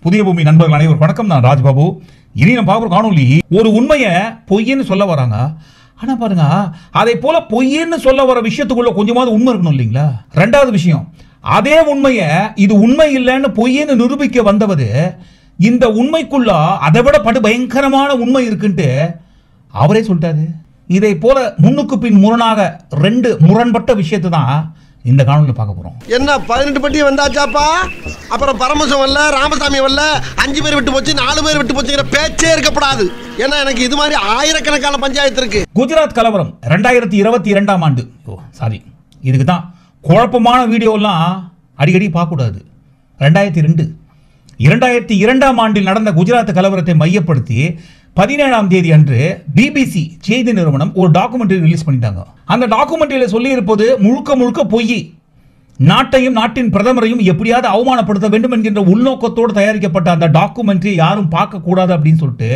புதிய பூமி நண்பர்கள் அனைவரும் வணக்கம் நான் ராஜ்பாபு இனி நம்ம பார்க்குற காணொலி ஒரு உண்மையை பொய்ன்னு சொல்ல வராங்க ஆனா பாருங்க அதை போல பொய்ன்னு சொல்ல வர விஷயத்துக்குள்ள கொஞ்சமாவது உண்மை இருக்கணும் இல்லைங்களா ரெண்டாவது விஷயம் அதே உண்மையை இது உண்மை இல்லைன்னு பொய்ன்னு நிரூபிக்க வந்தவர் இந்த உண்மைக்குள்ள அதை விட படு பயங்கரமான உண்மை இருக்குன்ட்டு அவரே சொல்லிட்டாரு இதை போல முன்னுக்கு பின் முரணாக ரெண்டு முரண்பட்ட விஷயத்தை தான் இந்த காணொலியில் பார்க்க போறோம் என்ன பதினெட்டு பட்டி வந்தாச்சாப்பா அப்புறம் பரமசம் வரல ராமசாமி வரல அஞ்சு பேர் விட்டு போச்சு நாலு பேர் விட்டு போச்சுங்கிற பேச்சே இருக்கப்படாது ஏன்னா எனக்கு இது மாதிரி ஆயிரக்கணக்கான பஞ்சாயத்து இருக்கு குஜராத் கலவரம் ரெண்டாயிரத்தி இருபத்தி இரண்டாம் ஆண்டு ஓ சாரி இதுக்கு தான் குழப்பமான வீடியோலாம் அடிக்கடி பார்க்கக்கூடாது ரெண்டாயிரத்தி ரெண்டு இரண்டாயிரத்தி இரண்டாம் ஆண்டில் நடந்த குஜராத் கலவரத்தை மையப்படுத்தி பதினேழாம் தேதி அன்று பிபிசி செய்தி நிறுவனம் ஒரு டாக்குமெண்ட்ரி ரிலீஸ் பண்ணிட்டாங்க அந்த டாக்குமெண்ட்ரியில் சொல்லியிருப்பது முழுக்க முழுக்க பொய் நாட்டையும் நாட்டின் பிரதமரையும் எப்படியாவது அவமானப்படுத்த வேண்டும் என்கின்ற உள்நோக்கத்தோடு தயாரிக்கப்பட்ட அந்த டாக்குமெண்ட்ரி யாரும் பார்க்கக்கூடாது அப்படின்னு சொல்லிட்டு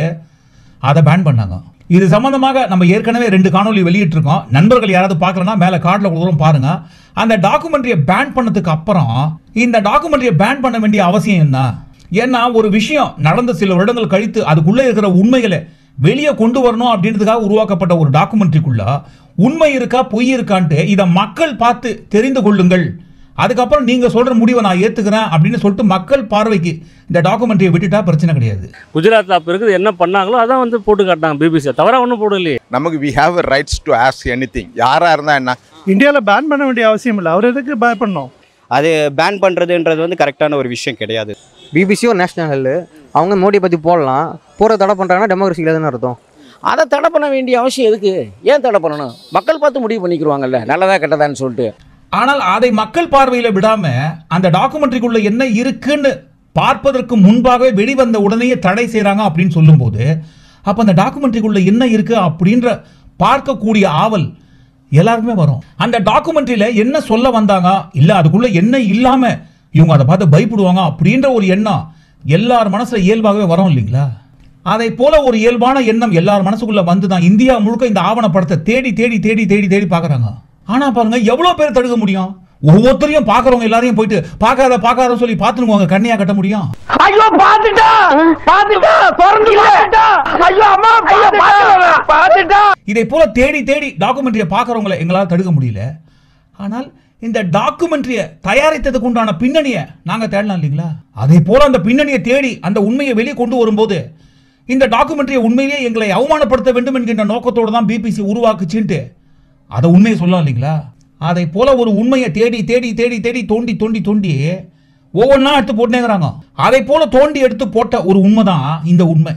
அதை பேன் பண்ணாங்க இது சம்பந்தமாக நம்ம ஏற்கனவே ரெண்டு காணொளி வெளியிட்டிருக்கோம் நண்பர்கள் யாராவது பார்க்கலன்னா மேலே கார்டில் கொடுக்குறோம் பாருங்க அந்த டாக்குமெண்ட்ரியை பேன் பண்ணதுக்கு அப்புறம் இந்த டாக்குமெண்ட்ரியை பேன் பண்ண வேண்டிய அவசியம் என்ன ஏன்னா ஒரு விஷயம் நடந்த சில வருடங்கள் கழித்து அதுக்குள்ளே இருக்கிற உண்மைகளை வெளியே கொண்டு வரணும் அப்படின்றதுக்காக உருவாக்கப்பட்ட ஒரு டாக்குமெண்ட்ரிக்குள்ள உண்மை இருக்கா பொய் இருக்கான்ட்டு இதை மக்கள் பார்த்து தெரிந்து கொள்ளுங்கள் அதுக்கப்புறம் நீங்க சொல்ற முடிவை நான் ஏத்துக்கிறேன் அப்படின்னு சொல்லிட்டு மக்கள் பார்வைக்கு இந்த டாக்குமெண்ட்ரியை விட்டுட்டா பிரச்சனை கிடையாது குஜராத்தில் அப்போ இருக்குது என்ன பண்ணாங்களோ அதான் வந்து போட்டு காட்டினாங்க பிபிசி தவிர ஒன்றும் போடலையே நமக்கு we have rights to ask anything யாராக இருந்தால் என்ன இந்தியாவில் பேன் பண்ண வேண்டிய அவசியம் இல்லை அவர் எதுக்கு பேன் பண்ணோம் அது பேன் பண்ணுறதுன்றது வந்து கரெக்டான ஒரு விஷயம் கிடையாது பிபிசி ஒரு நேஷனல் ஹெல்லு அவங்க மோடியை பற்றி போடலாம் போகிற தடை பண்ணுறாங்கன்னா டெமோக்ரஸி இல்லைன்னு அர்த்தம் அதை தடை பண்ண வேண்டிய அவசியம் எதுக்கு ஏன் தடை பண்ணணும் மக்கள் பார்த்து முடிவு பண்ணிக்கிருவாங்கல்ல நல்லதா கெட்டதான்னு சொல்லிட்டு ஆனால் அதை மக்கள் பார்வையில விடாம அந்த டாக்குமெண்ட்ரிக்குள்ள என்ன இருக்குன்னு பார்ப்பதற்கு முன்பாகவே வெளிவந்த உடனேயே தடை செய்றாங்க அப்படின்னு சொல்லும்போது அப்ப அந்த டாக்குமெண்ட்ரிக்குள்ள என்ன இருக்கு அப்படின்ற பார்க்கக்கூடிய ஆவல் எல்லாருக்குமே வரும் அந்த டாக்குமெண்ட்ரியில என்ன சொல்ல வந்தாங்க இல்ல அதுக்குள்ள என்ன இல்லாம இவங்க அதை பார்த்து பயப்படுவாங்க அப்படின்ற ஒரு எண்ணம் எல்லார் மனசுல இயல்பாகவே வரும் இல்லைங்களா அதை போல ஒரு இயல்பான எண்ணம் எல்லார் மனசுக்குள்ள வந்து தான் இந்தியா முழுக்க இந்த ஆவணப்படத்தை தேடி தேடி தேடி தேடி தேடி பார்க்கறாங்க ஆனா பாருங்க எவ்வளவு பேர் தடுக்க முடியும் ஒவ்வொருத்தரையும் பார்க்கறவங்க எல்லாரையும் போயிட்டு பார்க்காத பார்க்காத சொல்லி பார்த்துருவாங்க கண்ணையா கட்ட முடியும் ஐயோ பாத்துட்டா பாத்துட்டா திறந்து பாத்துட்டா ஐயோ அம்மா பாத்துட்டா பாத்துட்டா இதை போல தேடி தேடி டாக்குமெண்ட்ரியை பார்க்கறவங்களை எங்களால் தடுக்க முடியல ஆனால் இந்த டாக்குமெண்ட்ரியை தயாரித்ததுக்கு உண்டான பின்னணியை நாங்கள் தேடலாம் இல்லைங்களா அதே போல அந்த பின்னணியை தேடி அந்த உண்மையை வெளியே கொண்டு வரும்போது இந்த டாக்குமெண்ட்ரியை உண்மையிலேயே எங்களை அவமானப்படுத்த வேண்டும் என்கின்ற நோக்கத்தோடு தான் பிபிசி உருவாக்குச்சுன்ட்டு அதை உண்மையை சொல்லலாம் இல்லைங்களா அதை போல ஒரு உண்மையை தேடி தேடி தேடி தேடி தோண்டி தோண்டி தோண்டி ஒவ்வொன்றா எடுத்து போட்டுனேங்கிறாங்க அதை போல தோண்டி எடுத்து போட்ட ஒரு உண்மை தான் இந்த உண்மை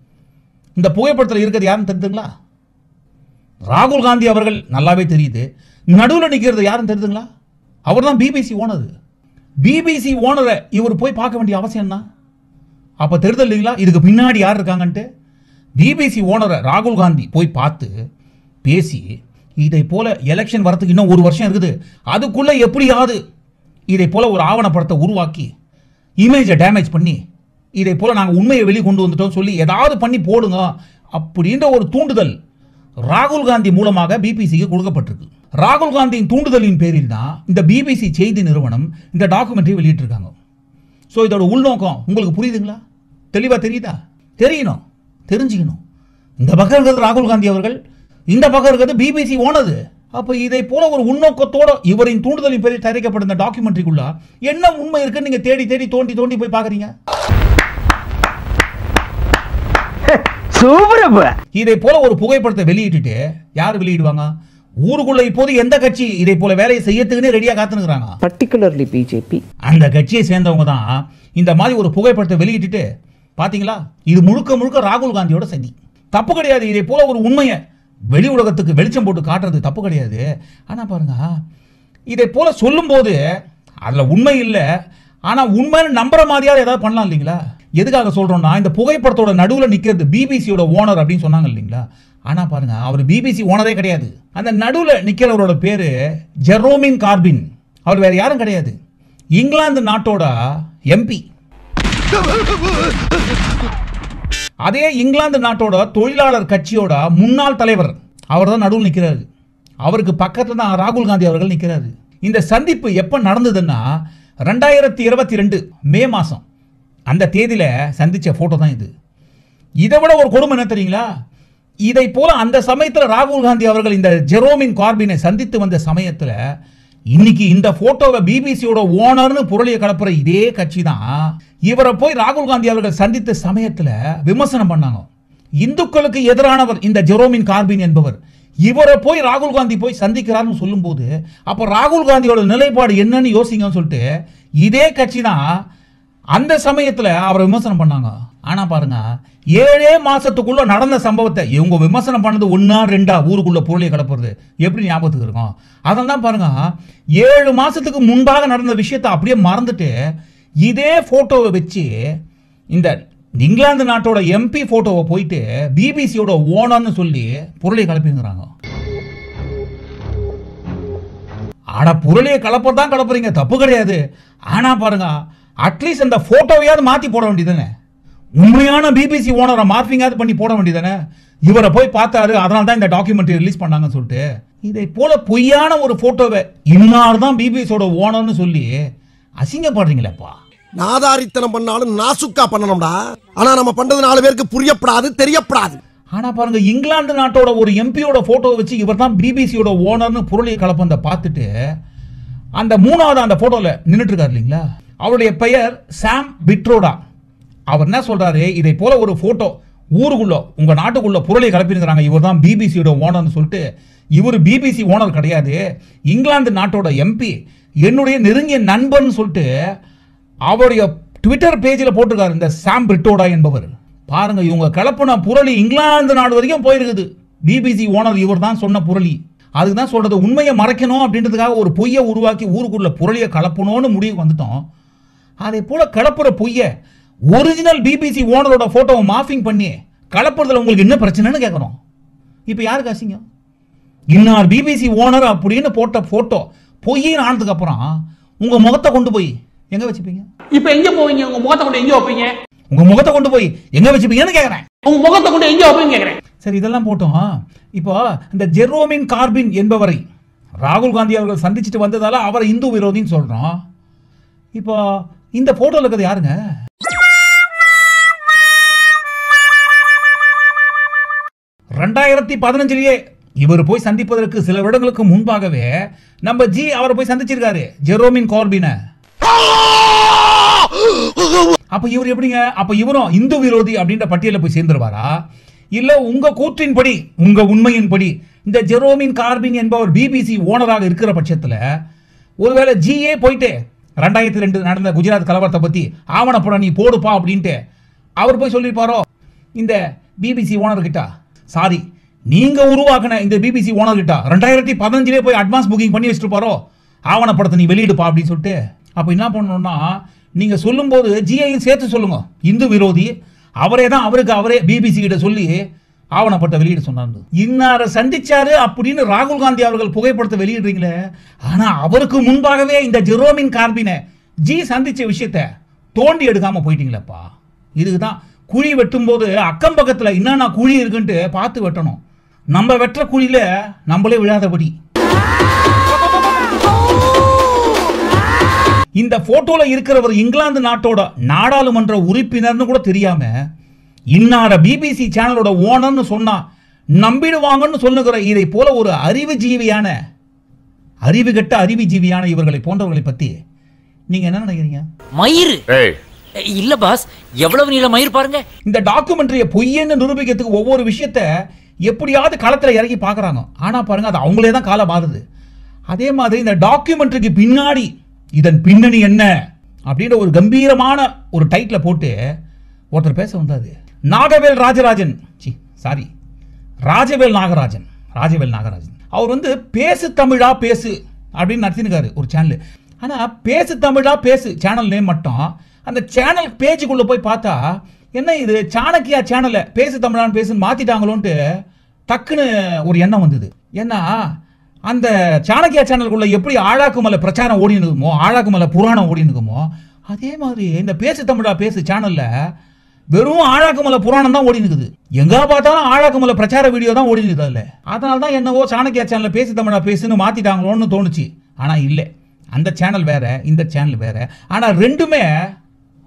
இந்த புகைப்படத்தில் இருக்கிறது யாருன்னு தெரிஞ்சுங்களா ராகுல் காந்தி அவர்கள் நல்லாவே தெரியுது நடுவில் நிற்கிறது யாருன்னு தெரியுதுங்களா அவர் தான் பிபிசி ஓனர் பிபிசி ஓனரை இவர் போய் பார்க்க வேண்டிய அவசியம் என்ன அப்போ தெரிதல் இல்லைங்களா இதுக்கு பின்னாடி யார் இருக்காங்கன்ட்டு பிபிசி ஓனரை ராகுல் காந்தி போய் பார்த்து பேசி இதை போல எலெக்ஷன் வரதுக்கு இன்னும் ஒரு வருஷம் இருக்குது அதுக்குள்ளே எப்படியாவது இதை போல ஒரு ஆவணப்படத்தை உருவாக்கி இமேஜை டேமேஜ் பண்ணி இதை போல நாங்கள் உண்மையை வெளியே கொண்டு வந்துட்டோம் சொல்லி ஏதாவது பண்ணி போடுங்க அப்படின்ற ஒரு தூண்டுதல் ராகுல் காந்தி மூலமாக பிபிசிக்கு கொடுக்கப்பட்டிருக்கு ராகுல் காந்தியின் தூண்டுதலின் பேரில் தான் இந்த பிபிசி செய்தி நிறுவனம் இந்த டாக்குமெண்ட்ரி வெளியிட்டிருக்காங்க ஸோ இதோட உள்நோக்கம் உங்களுக்கு புரியுதுங்களா தெளிவாக தெரியுதா தெரியணும் தெரிஞ்சுக்கணும் இந்த பக்கம் இருக்கிறது ராகுல் காந்தி அவர்கள் இந்த பக்கம் இருக்கிறது பிபிசி ஓனது அப்போ இதை போல ஒரு உள்நோக்கத்தோட இவரின் தூண்டுதலின் பேரில் தயாரிக்கப்பட்ட இந்த டாக்குமெண்ட்ரிக்குள்ள என்ன உண்மை இருக்குன்னு நீங்க தேடி தேடி தோண்டி தோண்டி போய் பார்க்குறீங்க சூப்பர் இதை போல ஒரு புகைப்படத்தை வெளியிட்டுட்டு யார் வெளியிடுவாங்க ஊருக்குள்ள இப்போது எந்த கட்சி இதை போல வேலையை செய்யறதுக்குன்னு ரெடியா காத்துனுக்குறாங்க பர்டிகுலர்லி பிஜேபி அந்த கட்சியை சேர்ந்தவங்க தான் இந்த மாதிரி ஒரு புகைப்படத்தை வெளியிட்டுட்டு பாத்தீங்களா இது முழுக்க முழுக்க ராகுல் காந்தியோட சதி தப்பு கிடையாது இதை போல ஒரு உண்மையை வெளி உலகத்துக்கு வெளிச்சம் போட்டு காட்டுறது தப்பு கிடையாது ஆனா பாருங்க இதை போல சொல்லும்போது அதுல உண்மை இல்லை ஆனா உண்மைன்னு நம்புற மாதிரியாவது ஏதாவது பண்ணலாம் இல்லைங்களா எதுக்காக சொல்றோம்னா இந்த புகைப்படத்தோட நடுவில் நிற்கிறது பிபிசியோட ஓனர் அப்படின்னு சொன்னாங்க இல்லைங்களா ஆனா பாருங்க அவர் பிபிசி ஓனரே கிடையாது அந்த நடுவில் நிற்கிறவரோட பேரு ஜெரோமின் கார்பின் அவர் வேற யாரும் கிடையாது இங்கிலாந்து நாட்டோட எம்பி அதே இங்கிலாந்து நாட்டோட தொழிலாளர் கட்சியோட முன்னாள் தலைவர் அவர் தான் நடுவில் நிற்கிறாரு அவருக்கு பக்கத்தில் தான் ராகுல் காந்தி அவர்கள் நிற்கிறாரு இந்த சந்திப்பு எப்போ நடந்ததுன்னா ரெண்டாயிரத்தி இருபத்தி ரெண்டு மே மாதம் அந்த தேதியில் சந்திச்ச ஃபோட்டோ தான் இது இதை விட ஒரு கொடுமை என்ன தெரியுங்களா இதை போல அந்த சமயத்தில் ராகுல் காந்தி அவர்கள் இந்த ஜெரோமின் கார்பினை சந்தித்து வந்த சமயத்தில் இன்னைக்கு இந்த போட்டோவை பிபிசியோட ஓனர்னு புரளிய கலப்புற இதே கட்சி தான் இவரை போய் ராகுல் காந்தி அவர்கள் சந்தித்த சமயத்தில் விமர்சனம் பண்ணாங்க இந்துக்களுக்கு எதிரானவர் இந்த ஜெரோமின் கார்பின் என்பவர் இவரை போய் ராகுல் காந்தி போய் சந்திக்கிறார்னு சொல்லும்போது அப்போ ராகுல் காந்தியோட நிலைப்பாடு என்னன்னு யோசிங்கன்னு சொல்லிட்டு இதே கட்சி தான் அந்த சமயத்தில் அவரை விமர்சனம் பண்ணாங்க ஆனா பாருங்க ஏழே மாசத்துக்குள்ள நடந்த சம்பவத்தை இவங்க விமர்சனம் பண்ணது ஒன்றா ரெண்டா ஊருக்குள்ள பொருளை கலப்புறது எப்படி ஞாபகத்துக்கு இருக்கும் அதெல்லாம் தான் பாருங்க ஏழு மாசத்துக்கு முன்பாக நடந்த விஷயத்தை அப்படியே மறந்துட்டு இதே போட்டோவை வச்சு இந்த இங்கிலாந்து நாட்டோட எம்பி போட்டோவை போயிட்டு பிபிசியோட ஓனர்னு சொல்லி பொருளை கலப்பிங்கிறாங்க ஆனா பொருளையை கலப்பதான் கலப்புறீங்க தப்பு கிடையாது ஆனா பாருங்க அட்லீஸ்ட் அந்த போட்டோவையாவது மாத்தி போட வேண்டியதுதானே உண்மையான பிபிசி ஓனரை மார்பிங்காவது பண்ணி போட வேண்டியதானே இவரை போய் பார்த்தாரு அதனால தான் இந்த டாக்குமெண்ட்ரி ரிலீஸ் பண்ணாங்கன்னு சொல்லிட்டு இதை போல பொய்யான ஒரு போட்டோவை இன்னார் தான் பிபிசியோட ஓனர்னு சொல்லி அசிங்கப்படுறீங்களேப்பா நாதாரித்தனம் பண்ணாலும் நாசுக்கா பண்ணணும்டா ஆனா நம்ம பண்றது நாலு பேருக்கு புரியப்படாது தெரியப்படாது ஆனா பாருங்க இங்கிலாந்து நாட்டோட ஒரு எம்பியோட போட்டோ வச்சு இவர் தான் பிபிசியோட ஓனர்னு பொருளை கலப்பந்த பார்த்துட்டு அந்த மூணாவது அந்த போட்டோல நின்றுட்டு இருக்காரு இல்லைங்களா அவருடைய பெயர் சாம் பிட்ரோடா அவர் என்ன சொல்றாரு இதை போல ஒரு போட்டோ ஊருக்குள்ள உங்க நாட்டுக்குள்ள பொருளை கலப்பிருக்கிறாங்க இவர் தான் பிபிசியோட ஓனர்னு சொல்லிட்டு இவர் பிபிசி ஓனர் கிடையாது இங்கிலாந்து நாட்டோட எம்பி என்னுடைய நெருங்கிய நண்பன் சொல்லிட்டு அவருடைய ட்விட்டர் பேஜில் போட்டிருக்காரு இந்த சாம் பிரிட்டோடா என்பவர் பாருங்க இவங்க கிளப்புன புரளி இங்கிலாந்து நாடு வரைக்கும் போயிருக்குது பிபிசி ஓனர் இவர் தான் சொன்ன புரளி அதுக்கு தான் சொல்றது உண்மையை மறைக்கணும் அப்படின்றதுக்காக ஒரு பொய்யை உருவாக்கி ஊருக்குள்ள புரளியை கலப்பணும்னு முடிவு வந்துட்டோம் அதே போல கலப்புற பொய்யை ஒரிஜினல் பிபிசி ஓனரோட போட்டோவை மாஃபிங் பண்ணி கலப்புறதுல உங்களுக்கு என்ன பிரச்சனைன்னு கேட்குறோம் இப்போ யாருக்கு அசிங்கம் இன்னார் பிபிசி ஓனர் அப்படின்னு போட்ட போட்டோ பொய்யின்னு ஆனதுக்கு அப்புறம் உங்க முகத்தை கொண்டு போய் எங்க வச்சுப்பீங்க இப்ப எங்க போவீங்க உங்க முகத்தை கொண்டு எங்க வைப்பீங்க உங்க முகத்தை கொண்டு போய் எங்க வச்சுப்பீங்கன்னு கேக்குறேன் உங்க முகத்தை கொண்டு எங்க வைப்பீங்க கேக்குறேன் சரி இதெல்லாம் போட்டோம் இப்போ இந்த ஜெரோமின் கார்பின் என்பவரை ராகுல் காந்தி அவர்கள் சந்திச்சுட்டு வந்ததால அவரை இந்து விரோதின்னு சொல்றோம் இப்போ இந்த போட்டோல இருக்கிறது யாருங்க ரெண்டாயிரத்தி பதினஞ்சிலேயே இவர் போய் சந்திப்பதற்கு சில வருடங்களுக்கு முன்பாகவே நம்ம ஜி அவரை போய் சந்திச்சிருக்காரு ஜெரோமின் கார்பினை அப்ப இவர் எப்படிங்க அப்ப இவரும் இந்து விரோதி அப்படின்ற பட்டியலில் போய் சேர்ந்துருவாரா இல்ல உங்க கூற்றின்படி உங்க உண்மையின்படி இந்த ஜெரோமின் கார்பின் என்பவர் பிபிசி ஓனராக இருக்கிற பட்சத்துல ஒருவேளை ஜிஏ போயிட்டு ரெண்டாயிரத்தி ரெண்டு நடந்த குஜராத் கலவரத்தை பத்தி ஆவணப்படம் நீ போடுப்பா அப்படின்ட்டு அவர் போய் சொல்லியிருப்பாரோ இந்த பிபிசி ஓனர் கிட்ட சாரி நீங்க உருவாக்கின இந்த பிபிசி ஓனர் கிட்ட ரெண்டாயிரத்தி பதினஞ்சிலே போய் அட்வான்ஸ் புக்கிங் பண்ணி வச்சுட்டு ஆவணப்படத்தை நீ வெளியிடுப்பா அப்படின்னு சொல்லிட்டு அப்போ என்ன பண்ணணும்னா நீங்க சொல்லும்போது ஜிஐயும் சேர்த்து சொல்லுங்க இந்து விரோதி அவரே தான் அவருக்கு அவரே பிபிசி கிட்ட சொல்லி ஆவணப்பட்ட வெளியிட சொன்னார் இன்னாரை சந்திச்சாரு அப்படின்னு ராகுல் காந்தி அவர்கள் புகைப்படத்தை வெளியிடுறீங்களே ஆனா அவருக்கு முன்பாகவே இந்த ஜெரோமின் கார்பினை ஜி சந்திச்ச விஷயத்த தோண்டி எடுக்காம போயிட்டீங்களேப்பா இதுக்கு தான் குழி வெட்டும்போது அக்கம் பக்கத்தில் என்னென்ன குழி இருக்குன்ட்டு பார்த்து வெட்டணும் நம்ம வெட்டுற குழியில நம்மளே விழாதபடி இந்த போட்டோல இருக்கிறவர் இங்கிலாந்து நாட்டோட நாடாளுமன்ற உறுப்பினர்னு கூட தெரியாம இன்னார பிபிசி சேனலோட ஓனர்னு சொன்னா நம்பிடுவாங்கன்னு சொல்லுகிற இதை போல ஒரு அறிவுஜீவியான அறிவுகெட்ட அறிவுஜீவியான இவர்களை போன்றவர்களை பத்தி நீங்க என்ன நினைக்கிறீங்க மயிறு இல்ல பாஸ் எவ்வளவு நீள மயிர் பாருங்க இந்த டாக்குமெண்ட்ரியை பொய்யன்னு நிரூபிக்கிறதுக்கு ஒவ்வொரு விஷயத்த எப்படியாவது களத்தில் இறங்கி பார்க்குறாங்க ஆனால் பாருங்க அது அவங்களே தான் காலம் மாறுது அதே மாதிரி இந்த டாக்குமெண்ட்ரிக்கு பின்னாடி இதன் பின்னணி என்ன அப்படின்ற ஒரு கம்பீரமான ஒரு டைட்டில் போட்டு ஒருத்தர் பேச வந்தாரு நாகவேல் ராஜராஜன் சி சாரி ராஜவேல் நாகராஜன் ராஜவேல் நாகராஜன் அவர் வந்து பேசு தமிழா பேசு அப்படின்னு நடத்தினுக்காரு ஒரு சேனல் ஆனால் பேசு தமிழா பேசு சேனல் நேம் மட்டும் அந்த சேனல் பேஜுக்குள்ளே போய் பார்த்தா என்ன இது சாணக்கியா சேனலை பேசு தமிழான்னு பேசுன்னு மாற்றிட்டாங்களோன்ட்டு டக்குன்னு ஒரு எண்ணம் வந்தது ஏன்னா அந்த சாணக்கியா சேனலுக்குள்ள எப்படி ஆழாக்குமலை பிரச்சாரம் ஓடின்னு இருக்குமோ ஆழாக்குமலை புராணம் ஓடின்னு இருக்குமோ அதே மாதிரி இந்த பேசு தமிழா பேசு சேனலில் வெறும் ஆழாக்குமலை புராணம் தான் ஓடி இருக்குது எங்க பார்த்தாலும் ஆழாக்குமலை பிரச்சார வீடியோ தான் ஓடி இருக்குது அதில் அதனால தான் என்னவோ சாணக்கியா சேனலில் பேசி தமிழா பேசுன்னு மாத்திட்டாங்களோன்னு தோணுச்சு ஆனால் இல்லை அந்த சேனல் வேற இந்த சேனல் வேற ஆனால் ரெண்டுமே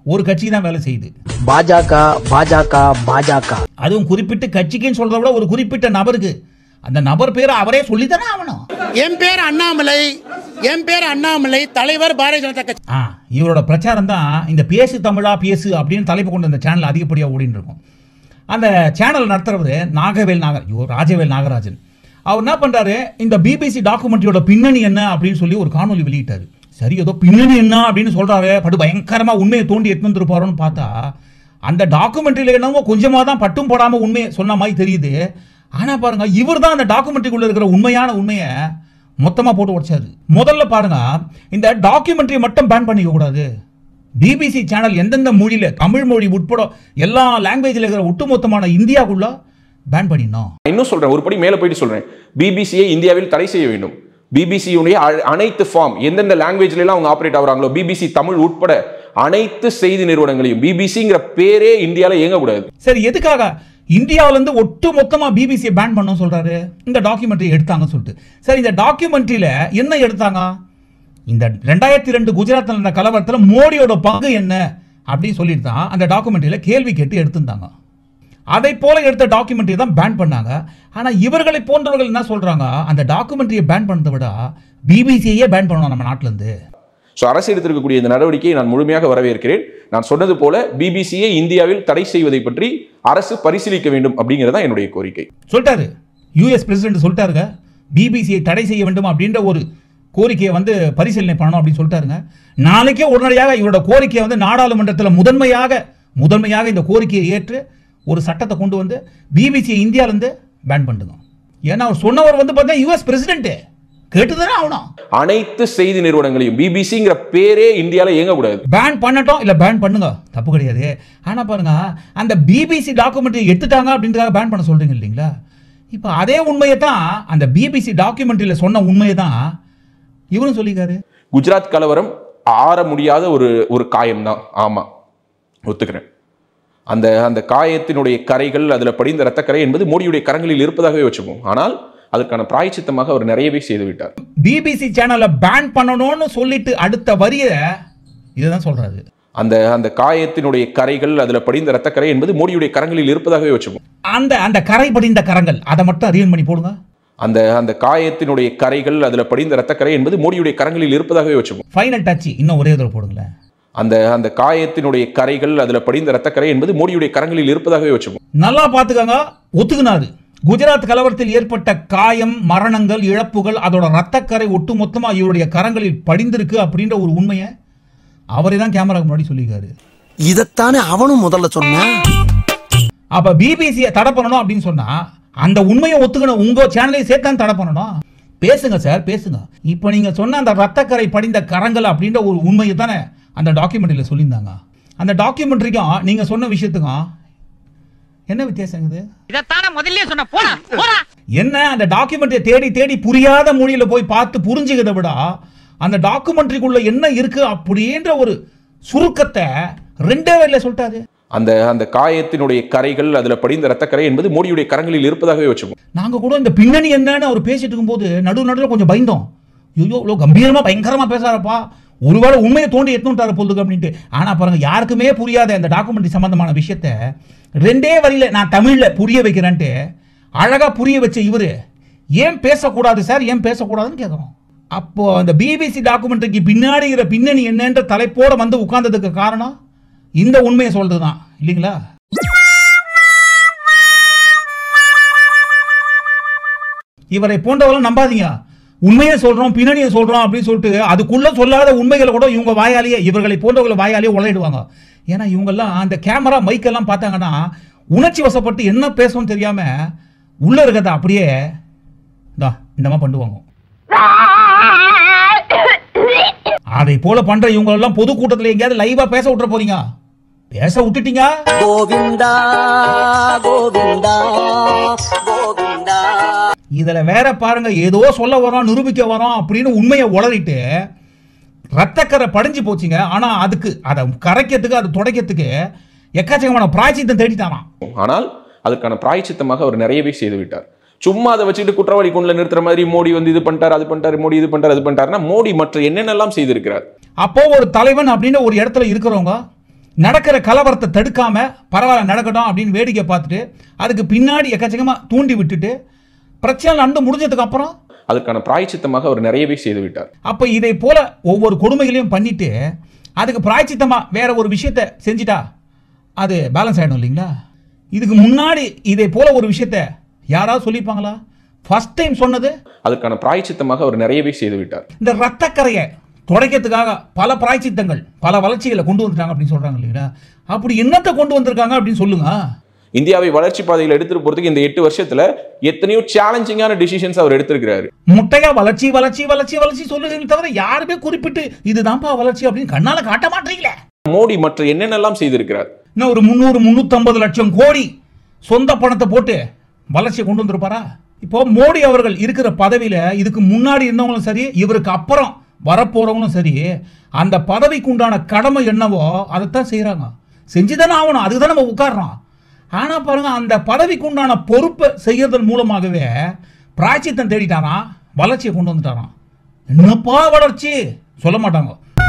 ஒரு கட்சி தான் வேலை செய்யுது பாஜக பாஜக பாஜக அதுவும் குறிப்பிட்டு கட்சிக்குன்னு சொல்றத விட ஒரு குறிப்பிட்ட நபருக்கு அந்த நபர் பேரை அவரே சொல்லித்தானே ஆகணும் என் பேர் அண்ணாமலை என் பேர் அண்ணாமலை தலைவர் பாரதிய ஜனதா கட்சி ஆ இவரோட பிரச்சாரம் தான் இந்த பேசு தமிழா பேசு அப்படின்னு தலைப்பு கொண்டு அந்த சேனல் அதிகப்படியாக ஓடின்னு இருக்கும் அந்த சேனல் நடத்துறவர் நாகவேல் நாகர் ஐயோ ராஜவேல் நாகராஜன் அவர் என்ன பண்ணுறாரு இந்த பிபிசி டாக்குமெண்ட்ரியோட பின்னணி என்ன அப்படின்னு சொல்லி ஒரு காணொலி வெளியிட்டாரு சரி ஏதோ பின்னணி என்ன அப்படின்னு சொல்கிறாரு படு பயங்கரமாக உண்மையை தோண்டி எடுத்து வந்துருப்பாரோன்னு பார்த்தா அந்த டாக்குமெண்ட்ரியில் என்னவோ கொஞ்சமாக தான் பட்டும் போடாமல் உண்மையை சொன்ன மாதிரி தெரியுது ஆனால் பாருங்க இவர் தான் அந்த டாக்குமெண்ட்ரிக்குள்ளே இருக்கிற உண்மையான உண்மையை மொத்தமாக போட்டு உடைச்சாரு முதல்ல பாருங்க இந்த டாக்குமெண்ட்ரி மட்டும் பேன் பண்ணிக்க கூடாது பிபிசி சேனல் எந்தெந்த மொழியில் தமிழ் மொழி உட்பட எல்லா லாங்குவேஜில் இருக்கிற ஒட்டுமொத்தமான இந்தியாவுக்குள்ள பேன் பண்ணிடணும் இன்னும் சொல்றேன் ஒரு படி மேல போயிட்டு சொல்றேன் பிபிசியை இந்தியாவில் தடை செய்ய வேண்டும் பிபிசியுடைய அனைத்து ஃபார்ம் எந்தெந்த லாங்குவேஜ்ல எல்லாம் அவங்க ஆப்ரேட் ஆகுறாங்களோ பிபிசி தமிழ் உட்பட அனைத்து செய்தி நிறுவனங்களையும் பிபிசிங்கிற பேரே இந்தியாவில் இயங்கக்கூடாது சரி எதுக்காக இந்தியாவிலேருந்து ஒட்டு மொத்தமாக பிபிசியை பேன் பண்ண சொல்கிறாரு இந்த டாக்குமெண்ட்ரி எடுத்தாங்கன்னு சொல்லிட்டு சரி இந்த டாக்குமெண்ட்ரியில் என்ன எடுத்தாங்க இந்த ரெண்டாயிரத்தி ரெண்டு குஜராத்தில் நடந்த கலவரத்தில் மோடியோட பங்கு என்ன அப்படின்னு சொல்லிட்டு தான் அந்த டாக்குமெண்ட்ரியில் கேள்வி கேட்டு எடுத்திருந்தாங்க அதை போல எடுத்த டாக்குமெண்ட்ரி தான் பேன் பண்ணாங்க ஆனால் இவர்களை போன்றவர்கள் என்ன சொல்கிறாங்க அந்த டாக்குமெண்ட்ரியை பேன் பண்ணதை விட பிபிசியையே பேன் பண்ணணும் நம்ம நாட்டிலேருந்து ஸோ அரசு எடுத்திருக்கக்கூடிய இந்த நடவடிக்கையை நான் முழுமையாக வரவேற்கிறேன் நான் சொன்னது போல பிபிசியை இந்தியாவில் தடை செய்வதை பற்றி அரசு பரிசீலிக்க வேண்டும் அப்படிங்கிறது தான் என்னுடைய கோரிக்கை சொல்லிட்டாரு யூஎஸ் பிரசிடென்ட் சொல்லிட்டாருங்க பிபிசியை தடை செய்ய வேண்டும் அப்படின்ற ஒரு கோரிக்கையை வந்து பரிசீலனை பண்ணணும் அப்படின்னு சொல்லிட்டாருங்க நாளைக்கே உடனடியாக இவரோட கோரிக்கையை வந்து நாடாளுமன்றத்தில் முதன்மையாக முதன்மையாக இந்த கோரிக்கையை ஏற்று ஒரு சட்டத்தை கொண்டு வந்து பிபிசியை இந்தியாவிலேருந்து பேன் பண்ணுங்க ஏன்னா அவர் சொன்னவர் வந்து பார்த்தா யூஎஸ் பிரசிடென்ட் கேட்டுதானே ஆகணும் அனைத்து செய்தி நிறுவனங்களையும் பிபிசிங்கிற பேரே இந்தியாவில் இயங்கக்கூடாது பேன் பண்ணட்டும் இல்லை பேன் பண்ணுங்க தப்பு கிடையாது ஆனால் பாருங்க அந்த பிபிசி டாக்குமெண்ட்ரி எடுத்துட்டாங்க அப்படின்றதுக்காக பேன் பண்ண சொல்றீங்க இல்லைங்களா இப்போ அதே உண்மையை தான் அந்த பிபிசி டாக்குமெண்ட்ரியில் சொன்ன உண்மையை தான் இவரும் சொல்லிக்காரு குஜராத் கலவரம் ஆற முடியாத ஒரு ஒரு காயம் தான் ஆமா ஒத்துக்கிறேன் அந்த அந்த காயத்தினுடைய கரைகள் அதில் படிந்த ரத்தக்கரை என்பது மோடியுடைய கரங்களில் இருப்பதாகவே வச்சுப்போம் ஆனால் அதற்கான பிராய்ச்சித்தமாக அவர் நிறையவே செய்து விட்டார் பிபிசி சேனலை பேன் பண்ணணும்னு சொல்லிட்டு அடுத்த வரிய இதுதான் சொல்றாரு அந்த அந்த காயத்தினுடைய கரைகள் அதில் படிந்த ரத்தக்கரை என்பது மோடியுடைய கரங்களில் இருப்பதாகவே வச்சுப்போம் அந்த அந்த கரை படிந்த கரங்கள் அதை மட்டும் அறியன் பண்ணி போடுங்க அந்த அந்த காயத்தினுடைய கரைகள் அதில் படிந்த ரத்தக்கரை என்பது மோடியுடைய கரங்களில் இருப்பதாகவே வச்சுப்போம் ஃபைனல் டச் இன்னும் ஒரே தடவை போடுங்களேன் அந்த அந்த காயத்தினுடைய கரைகள் அதில் படிந்த ரத்தக்கரை என்பது மோடியுடைய கரங்களில் இருப்பதாகவே வச்சுப்போம் நல்லா பார்த்துக்கங்க ஒத்துக்குனாரு குஜராத் கலவரத்தில் ஏற்பட்ட காயம் மரணங்கள் இழப்புகள் அதோட ரத்தக்கரை ஒட்டுமொத்தமா இவருடைய கரங்களில் படிந்திருக்கு அப்படின்ற ஒரு உண்மையை அவரே தான் கேமராக்கு முன்னாடி சொல்லியிருக்காரு இதைத்தானே அவனும் முதல்ல சொன்னான் அப்ப பிபிசியை தடை பண்ணணும் அப்படின்னு சொன்னா அந்த உண்மையை ஒத்துக்கணும் உங்க சேனலையும் சேர்த்து தான் தடை பண்ணணும் பேசுங்க சார் பேசுங்க இப்போ நீங்க சொன்ன அந்த ரத்தக்கரை படிந்த கரங்கள் அப்படின்ற ஒரு உண்மையை தானே அந்த டாக்குமெண்ட்ரியில் சொல்லியிருந்தாங்க அந்த டாக்குமெண்ட்ரிக்கும் நீங்க சொன்ன விஷயத்துக்கும் என்ன வித்தியாசம் இது இதத்தான முதல்ல சொன்ன போடா போடா என்ன அந்த டாக்குமெண்ட்டை தேடி தேடி புரியாத மொழியில போய் பார்த்து புரிஞ்சுக்கிறத விட அந்த டாக்குமெண்ட்ரிக்குள்ள என்ன இருக்கு அப்படின்ற ஒரு சுருக்கத்தை ரெண்டே வரையில சொல்லிட்டாரு அந்த அந்த காயத்தினுடைய கரைகள் அதில் படிந்த ரத்தக்கரை என்பது மோடியுடைய கரங்களில் இருப்பதாகவே வச்சுப்போம் நாங்க கூட இந்த பின்னணி என்னன்னு அவர் பேசிட்டு இருக்கும்போது நடு நடுவில் கொஞ்சம் பயந்தோம் ஐயோ இவ்வளோ கம்பீரமா பயங்கரமா பேசுறாரப்பா ஒருவேளை உண்மையை தோண்டி எடுத்துட்டாரு போதுக்கு அப்படின்ட்டு ஆனா பாருங்க யாருக்குமே புரியாத இந்த டாக்குமெண்ட்ரி சம்பந்தமான விஷயத்த ரெண்டே வரியில நான் தமிழ்ல புரிய வைக்கிறேன்ட்டு அழகா புரிய வச்ச இவரு ஏன் பேசக்கூடாது சார் ஏன் பேசக்கூடாதுன்னு கேட்குறோம் அப்போ அந்த பிபிசி டாக்குமெண்ட்ரிக்கு பின்னாடிங்கிற பின்னணி என்னன்ற தலைப்போட வந்து உட்கார்ந்ததுக்கு காரணம் இந்த உண்மையை சொல்றது தான் இல்லைங்களா இவரை போன்றவர்கள் நம்பாதீங்க உண்மையை சொல்றோம் பின்னணியை சொல்றோம் அப்படின்னு சொல்லிட்டு அதுக்குள்ள சொல்லாத உண்மைகளை கூட இவங்க வாயாலேயே இவர்களை போன்றவர்கள் வாயாலேயே உழையிடுவாங்க ஏன்னா இவங்கெல்லாம் அந்த கேமரா மைக்கெல்லாம் பார்த்தாங்கன்னா உணர்ச்சி வசப்பட்டு என்ன பேசணும்னு தெரியாம உள்ள இருக்கிறத அப்படியே இந்தா இந்த மாதிரி பண்ணுவாங்க அதை போல பண்ற இவங்க எல்லாம் பொதுக்கூட்டத்தில் எங்கேயாவது லைவா பேச விட்டுற போறீங்க பேச விட்டுட்டீங்க கோவிந்தா கோவிந்தா கோவிந்தா இதுல வேற பாருங்க ஏதோ சொல்ல வரோம் நிரூபிக்க வரோம் அப்படின்னு உண்மையை உளறிட்டு ரத்தக்கரை படிஞ்சு போச்சுங்க ஆனா அதுக்கு அதை கரைக்கிறதுக்கு அதை துடைக்கிறதுக்கு எக்கச்சக்கமான பிராய்ச்சித்தம் தேடிட்டானாம் ஆனால் அதற்கான பிராய்ச்சித்தமாக அவர் நிறையவே செய்து விட்டார் சும்மா அதை வச்சுட்டு குற்றவாளி கொண்டுல நிறுத்துற மாதிரி மோடி வந்து இது பண்ணிட்டார் அது பண்ணிட்டாரு மோடி இது பண்ணிட்டார் அது பண்ணிட்டாருன்னா மோடி மற்ற என்னென்னலாம் செய்திருக்கிறார் அப்போ ஒரு தலைவன் அப்படின்னு ஒரு இடத்துல இருக்கிறவங்க நடக்கிற கலவரத்தை தடுக்காம பரவாயில்ல நடக்கட்டும் அப்படின்னு வேடிக்கை பார்த்துட்டு அதுக்கு பின்னாடி எக்கச்சக்கமாக தூண்டி விட்டுட்டு பிரச்சனை நடந்து முடிஞ்சதுக்கு அப்புறம் அதற்கான பிராய்ச்சித்தமாக அவர் நிறையவே செய்து விட்டார் அப்போ இதை போல ஒவ்வொரு கொடுமைகளையும் பண்ணிட்டு அதுக்கு பிராய்ச்சித்தமா வேற ஒரு விஷயத்த செஞ்சிட்டா அது பேலன்ஸ் ஆகிடும் இல்லைங்களா இதுக்கு முன்னாடி இதை போல ஒரு விஷயத்த யாராவது சொல்லியிருப்பாங்களா ஃபர்ஸ்ட் டைம் சொன்னது அதற்கான பிராய்ச்சித்தமாக அவர் நிறையவே செய்து விட்டார் இந்த ரத்தக்கரையை துடைக்கிறதுக்காக பல பிராய்ச்சித்தங்கள் பல வளர்ச்சிகளை கொண்டு வந்துட்டாங்க அப்படின்னு சொல்றாங்க இல்லைங்களா அப்படி என்னத்தை கொண்டு வந்திருக்காங்க அப்படின்னு சொல்லுங்க இந்தியாவை வளர்ச்சி பாதையில் எடுத்துட்டு போறதுக்கு இந்த எட்டு வருஷத்துல எத்தனையோ சேலஞ்சிங்கான டிசிஷன்ஸ் அவர் எடுத்திருக்கிறாரு முட்டையா வளர்ச்சி வளர்ச்சி வளர்ச்சி வளர்ச்சி சொல்லுகிறீங்க தவிர யாருமே குறிப்பிட்டு இதுதான்ப்பா வளர்ச்சி அப்படின்னு கண்ணால காட்ட மாட்டீங்களே மோடி மற்ற என்னென்னலாம் செய்திருக்கிறார் இன்னும் ஒரு முந்நூறு முந்நூற்றம்பது லட்சம் கோடி சொந்த பணத்தை போட்டு வளர்ச்சியை கொண்டு வந்திருப்பாரா இப்போ மோடி அவர்கள் இருக்கிற பதவியில இதுக்கு முன்னாடி இருந்தவங்களும் சரி இவருக்கு அப்புறம் வரப்போறவங்களும் சரி அந்த பதவிக்கு உண்டான கடமை என்னவோ அதைத்தான் செய்கிறாங்க செஞ்சுதானே ஆகணும் அதுக்கு தான் நம்ம உட்கார்றோம் ஆனால் பாருங்க அந்த பதவிக்கு உண்டான பொறுப்பை செய்யறதன் மூலமாகவே பிராய்ச்சித்தம் தேடிட்டாராம் வளர்ச்சியை கொண்டு வந்துட்டாராம் என்னப்பா வளர்ச்சி சொல்ல மாட்டாங்க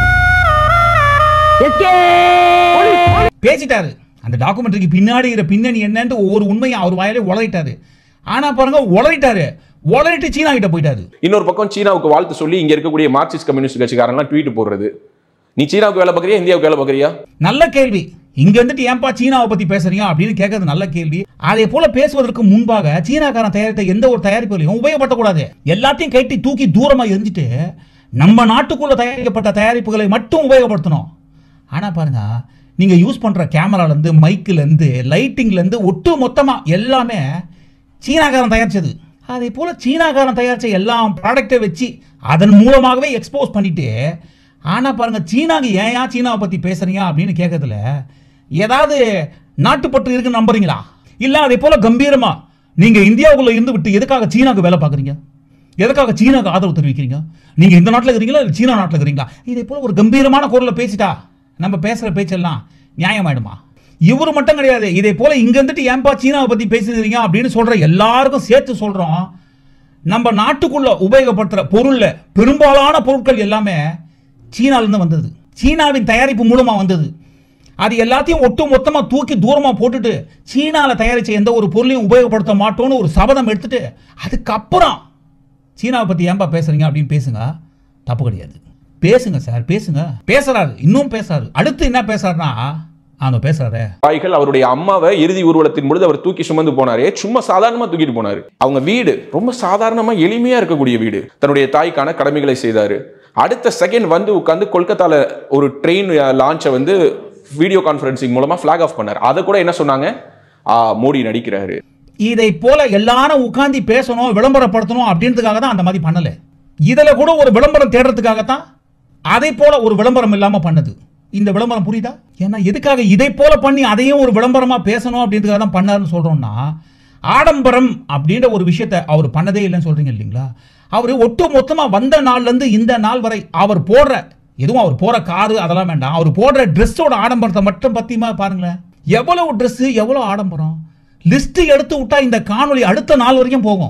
பேசிட்டாரு அந்த டாக்குமெண்ட்ரிக்கு பின்னாடி இருக்கிற பின்னணி என்னன்ட்டு ஒவ்வொரு உண்மையும் அவர் வாயிலே உளறிட்டாரு ஆனா பாருங்க உளறிட்டாரு உளறிட்டு சீனா கிட்ட போயிட்டாரு இன்னொரு பக்கம் சீனாவுக்கு வாழ்த்து சொல்லி இங்க இருக்கக்கூடிய மார்க்சிஸ்ட் கம்யூனிஸ்ட் கட்சிக்காரங்களாம் ட்வீட் போடுறது நீ சீனாவுக்கு வேலை பார்க்கறியா இந்தியாவுக்கு வேலை பார்க்கறியா நல்ல கேள்வி இங்க வந்துட்டு ஏன்பா சீனாவை பத்தி பேசுறீங்க அப்படின்னு கேட்கறது நல்ல கேள்வி அதே போல பேசுவதற்கு முன்பாக சீனாக்காரன் தயாரித்த எந்த ஒரு தயாரிப்புகளையும் உபயோகப்படுத்தக்கூடாது எல்லாத்தையும் கட்டி தூக்கி தூரமா எரிஞ்சிட்டு நம்ம நாட்டுக்குள்ள தயாரிக்கப்பட்ட தயாரிப்புகளை மட்டும் உபயோகப்படுத்தணும் ஆனா பாருங்க நீங்க யூஸ் பண்ற கேமரால இருந்து மைக்ல இருந்து லைட்டிங்ல இருந்து ஒட்டு மொத்தமா எல்லாமே சீனாக்காரன் தயாரிச்சது அதே போல சீனாக்காரன் தயாரிச்ச எல்லா ப்ராடக்ட்டை வச்சு அதன் மூலமாகவே எக்ஸ்போஸ் பண்ணிட்டு ஆனா பாருங்க சீனாக்கு ஏன் ஏன் சீனாவை பத்தி பேசுறீங்க அப்படின்னு கேட்கறதுல ஏதாவது நாட்டுப்பற்று இருக்குன்னு நம்புறீங்களா இல்ல அதே போல கம்பீரமா நீங்க இந்தியாவுக்குள்ள இருந்து விட்டு எதுக்காக சீனாக்கு வேலை பார்க்குறீங்க எதுக்காக சீனாக்கு ஆதரவு தெரிவிக்கிறீங்க நீங்க இந்த நாட்டில் இருக்கிறீங்களா இல்லை சீனா நாட்டில் இருக்கிறீங்களா இதே போல ஒரு கம்பீரமான குரலில் பேசிட்டா நம்ம பேசுற பேச்செல்லாம் நியாயமாயிடுமா இவர் மட்டும் கிடையாது இதே போல இங்க இருந்துட்டு ஏன்பா சீனாவை பத்தி பேசுறீங்க அப்படின்னு சொல்ற எல்லாருக்கும் சேர்த்து சொல்றோம் நம்ம நாட்டுக்குள்ள உபயோகப்படுத்துற பொருள்ல பெரும்பாலான பொருட்கள் எல்லாமே சீனால இருந்து வந்தது சீனாவின் தயாரிப்பு மூலமா வந்தது அது எல்லாத்தையும் ஒட்டு மொத்தமா தூக்கி தூரமா போட்டுட்டு சீனால தயாரிச்ச எந்த ஒரு பொருளையும் உபயோகப்படுத்த மாட்டோம்னு ஒரு சபதம் எடுத்துட்டு அதுக்கப்புறம் சீனாவை பத்தி ஏன்பா பேசுறீங்க அப்படின்னு பேசுங்க தப்பு கிடையாது பேசுங்க சார் பேசுங்க பேசுறாரு இன்னும் பேசுறாரு அடுத்து என்ன பேசுறாருன்னா அவங்க பேசுறாரு தாய்கள் அவருடைய அம்மாவை இறுதி ஊர்வலத்தின் பொழுது அவர் தூக்கி சுமந்து போனாரே சும்மா சாதாரணமா தூக்கிட்டு போனாரு அவங்க வீடு ரொம்ப சாதாரணமா எளிமையா இருக்கக்கூடிய வீடு தன்னுடைய தாய்க்கான கடமைகளை செய்தாரு அடுத்த செகண்ட் வந்து உட்காந்து கொல்கத்தால ஒரு ட்ரெயின் லான்ச்சை வந்து வீடியோ கான்ஃபரன்சிங் மூலமா ஃபிளாக் ஆஃப் பண்ணார் அதை கூட என்ன சொன்னாங்க ஆ மோடி நடிக்கிறாரு இதை போல எல்லாரும் உட்கார்ந்து பேசணும் விளம்பரப்படுத்தணும் அப்படின்றதுக்காக தான் அந்த மாதிரி பண்ணல இதுல கூட ஒரு விளம்பரம் தேடுறதுக்காகத்தான் அதை போல ஒரு விளம்பரம் இல்லாம பண்ணது இந்த விளம்பரம் புரியுதா ஏன்னா எதுக்காக இதை போல பண்ணி அதையும் ஒரு விளம்பரமா பேசணும் அப்படின்றதுக்காக தான் பண்ணாருன்னு சொல்றோம்னா ஆடம்பரம் அப்படின்ற ஒரு விஷயத்தை அவர் பண்ணதே இல்லைன்னு சொல்றீங்க இல்லைங்களா அவர் ஒட்டு மொத்தமா வந்த நாள்ல இருந்து இந்த நாள் வரை அவர் போடுற எதுவும் அவர் போற காரு அதெல்லாம் வேண்டாம் அவர் போடுற ட்ரெஸ்ஸோட ஆடம்பரத்தை மட்டும் பத்தியமா பாருங்களேன் எவ்வளவு Dress எவ்வளவு ஆடம்பரம் லிஸ்ட் எடுத்து விட்டா இந்த காணொளி அடுத்த நாள் வரைக்கும் போகும்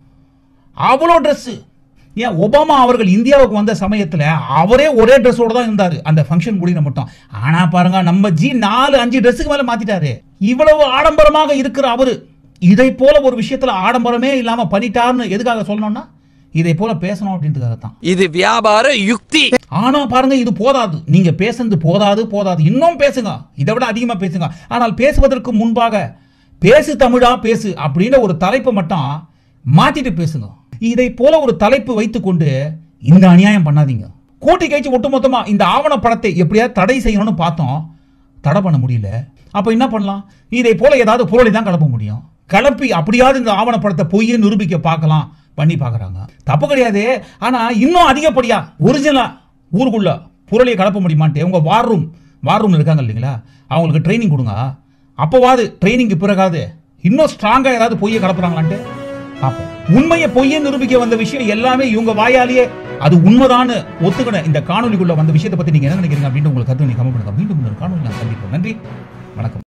அவ்வளோ Dress ஏன் ஒபாமா அவர்கள் இந்தியாவுக்கு வந்த சமயத்தில் அவரே ஒரே ட்ரெஸ்ஸோட தான் இருந்தார் அந்த ஃபங்க்ஷன் முடிகிற மட்டும் ஆனால் பாருங்க நம்ம ஜி நாலு அஞ்சு ட்ரெஸ்ஸுக்கு மேலே மாத்திட்டாரு இவ்வளவு ஆடம்பரமாக இருக்கிற அவரு இதை போல ஒரு விஷயத்துல ஆடம்பரமே இல்லாம பண்ணிட்டாருன்னு எதுக்காக சொல்லணும்னா இதை போல பேசணும் அப்படின்றதுக்காக தான் இது வியாபார யுக்தி ஆனா பாருங்க இது போதாது நீங்க பேசுனது போதாது போதாது இன்னும் பேசுங்க இதை விட அதிகமா பேசுங்க ஆனால் பேசுவதற்கு முன்பாக பேசு தமிழா பேசு அப்படின்ற ஒரு தலைப்பை மட்டும் மாத்திட்டு பேசுங்க இதை போல ஒரு தலைப்பு வைத்துக்கொண்டு இந்த அநியாயம் பண்ணாதீங்க கூட்டி கழிச்சு ஒட்டுமொத்தமா இந்த ஆவணப்படத்தை எப்படியாவது தடை செய்யணும்னு பார்த்தோம் தடை பண்ண முடியல அப்ப என்ன பண்ணலாம் இதை போல ஏதாவது பொருளை தான் கலப்ப முடியும் கலப்பி அப்படியாவது இந்த ஆவணப்படத்தை பொய்யை நிரூபிக்க பார்க்கலாம் பண்ணி பார்க்கறாங்க தப்பு கிடையாது ஆனா இன்னும் அதிகப்படியா ஒரிஜினலா ஊருக்குள்ள பொருளையை கலப்ப முடியுமான்ட்டு உங்க வார் ரூம் வார் ரூம் இருக்காங்க இல்லைங்களா அவங்களுக்கு ட்ரைனிங் கொடுங்க அப்போவாது ட்ரைனிங்க்கு பிறகாது இன்னும் ஸ்ட்ராங்கா ஏதாவது பொய்யை கலப்புறாங்களான்ட்டு பார்ப்போம் உண்மையை பொய்யை நிரூபிக்க வந்த விஷயம் எல்லாமே இவங்க வாயாலேயே அது உண்மைதான்னு ஒத்துக்கின இந்த காணொலிக்குள்ள வந்த விஷயத்தை பத்தி நீங்க என்ன நினைக்கிறீங்க அப்படின்னு உங்களுக்கு கருத்து நீங்க கமெண்ட் பண்ணுங்க மீண்டும் ஒரு காணொலி நான் சந்திப்போம் நன்றி வணக்கம்